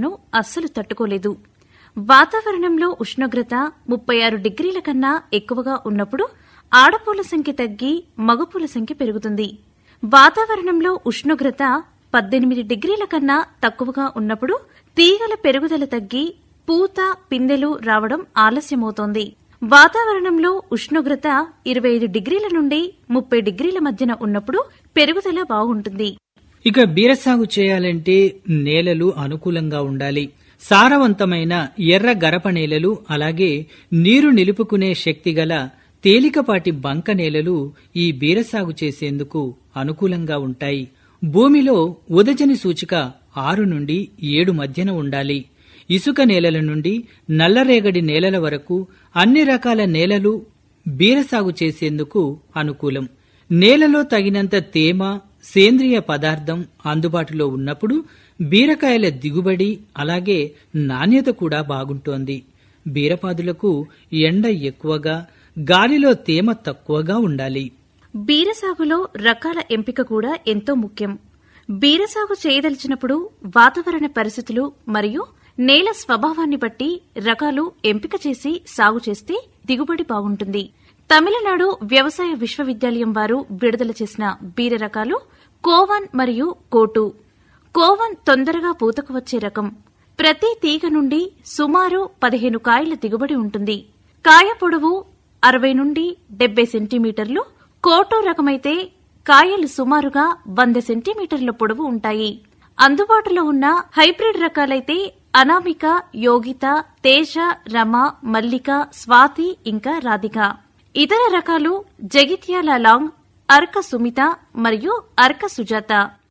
ఎండను అస్సలు తట్టుకోలేదు వాతావరణంలో ఉష్ణోగ్రత ముప్పై ఆరు డిగ్రీల కన్నా ఎక్కువగా ఉన్నప్పుడు ఆడపూల సంఖ్య తగ్గి మగపూల సంఖ్య పెరుగుతుంది వాతావరణంలో ఉష్ణోగ్రత పద్దెనిమిది డిగ్రీల కన్నా తక్కువగా ఉన్నప్పుడు తీగల పెరుగుదల తగ్గి పూత పిందెలు రావడం ఆలస్యమవుతోంది వాతావరణంలో ఉష్ణోగ్రత ఇరవై ఐదు డిగ్రీల నుండి ముప్పై డిగ్రీల మధ్యన ఉన్నప్పుడు పెరుగుదల బాగుంటుంది ఇక బీర సాగు చేయాలంటే నేలలు అనుకూలంగా ఉండాలి సారవంతమైన ఎర్ర గరప నేలలు అలాగే నీరు నిలుపుకునే శక్తి గల తేలికపాటి బంక నేలలు ఈ బీర సాగు చేసేందుకు అనుకూలంగా ఉంటాయి భూమిలో ఉదజని సూచిక ఆరు నుండి ఏడు మధ్యన ఉండాలి ఇసుక నేలల నుండి నల్లరేగడి నేలల వరకు అన్ని రకాల నేలలు బీర సాగు చేసేందుకు అనుకూలం నేలలో తగినంత తేమ సేంద్రియ పదార్థం అందుబాటులో ఉన్నప్పుడు బీరకాయల దిగుబడి అలాగే నాణ్యత కూడా బాగుంటోంది బీరపాదులకు ఎండ ఎక్కువగా గాలిలో తేమ తక్కువగా ఉండాలి బీర సాగులో రకాల ఎంపిక కూడా ఎంతో ముఖ్యం బీర సాగు చేయదలిచినప్పుడు వాతావరణ పరిస్థితులు మరియు నేల స్వభావాన్ని బట్టి రకాలు ఎంపిక చేసి సాగు చేస్తే దిగుబడి బాగుంటుంది తమిళనాడు వ్యవసాయ విశ్వవిద్యాలయం వారు విడుదల చేసిన బీర రకాలు కోవన్ మరియు కోటు కోవన్ తొందరగా పూతకు వచ్చే రకం ప్రతి తీగ నుండి సుమారు పదిహేను కాయల దిగుబడి ఉంటుంది కాయ పొడవు అరవై నుండి డెబ్బై సెంటీమీటర్లు కోటో రకమైతే కాయలు సుమారుగా వంద సెంటీమీటర్ల పొడవు ఉంటాయి అందుబాటులో ఉన్న హైబ్రిడ్ రకాలైతే అనామిక యోగిత తేజ రమ మల్లిక స్వాతి ఇంకా రాధిక ఇతర రకాలు జగిత్యాల లాంగ్ అర్క సుమిత మరియు అర్క సుజాత